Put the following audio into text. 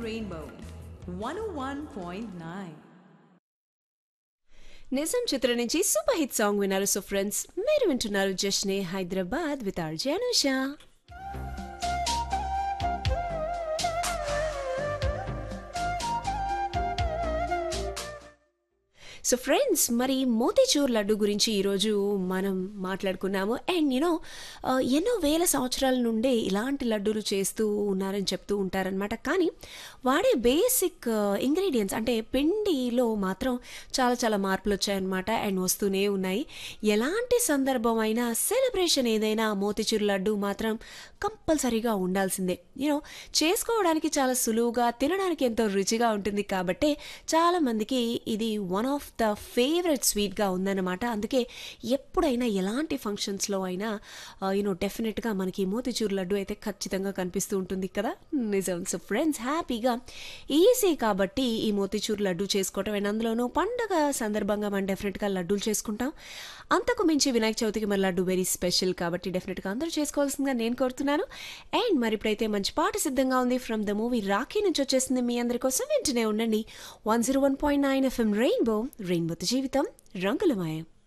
Rainbow 101.9. Nijam చిత్రం నుంచి super hit song విన్నారు సో ఫ్రెండ్స్ మీరు వింటున్నారు Jashne Hyderabad with RJ Anusha so friends మరి మోతీచూర్ లడ్డు గురించి ఈరోజు మనం మాట్లాడుకున్నాము అండ్ యూనో ఎన్నో వేల సంవత్సరాల నుండే ఇలాంటి లడ్డూలు చేస్తూ ఉన్నారని చెప్తూ ఉంటారనమాట కానీ వాడే బేసిక్ ఇంగ్రీడియంట్స్ అంటే పిండిలో మాత్రం చాలా చాలా మార్పులు వచ్చాయన్నమాట అండ్ వస్తూనే ఉన్నాయి ఎలాంటి సందర్భం అయినా సెలబ్రేషన్ ఏదైనా మోతీచూర్ లడ్డు మాత్రం కంపల్సరీగా ఉండాల్సిందే యూనో చేసుకోవడానికి చాలా సులువుగా తినడానికి ఎంతో రుచిగా ఉంటుంది కాబట్టి చాలా మందికి ఇది వన్ ఆఫ్ ద ఫేవరెట్ స్వీట్గా ఉందన్నమాట అందుకే ఎప్పుడైనా ఎలాంటి ఫంక్షన్స్లో అయినా యూనో డెఫినెట్గా మనకి మోతిచూర్ లడ్డు అయితే ఖచ్చితంగా కనిపిస్తూ ఉంటుంది కదా నిజం సో ఫ్రెండ్స్ హ్యాపీగా ఈజీ కాబట్టి ఈ మోతిచూర్ లడ్డు చేసుకోవటం అండ్ అందులోనూ పండగ సందర్భంగా మనం డెఫినెట్గా లడ్డూలు చేసుకుంటాం అంతకు మించి వినాయక చవితికి మన లడ్డు వెరీ స్పెషల్ కాబట్టి డెఫినెట్గా అందరూ చేసుకోవాల్సిందిగా నేను కోరుతున్నాను అండ్ మరి ఇప్పుడైతే మంచి పాట సిద్ధంగా ఉంది ఫ్రమ్ ద మూవీ రాఖీ నుంచి వచ్చేసింది మీ అందరి కోసం వింటూనే ఉండండి one zero one point nine FM rainbow రెయిన్బోతో జీవితం రంగులమయం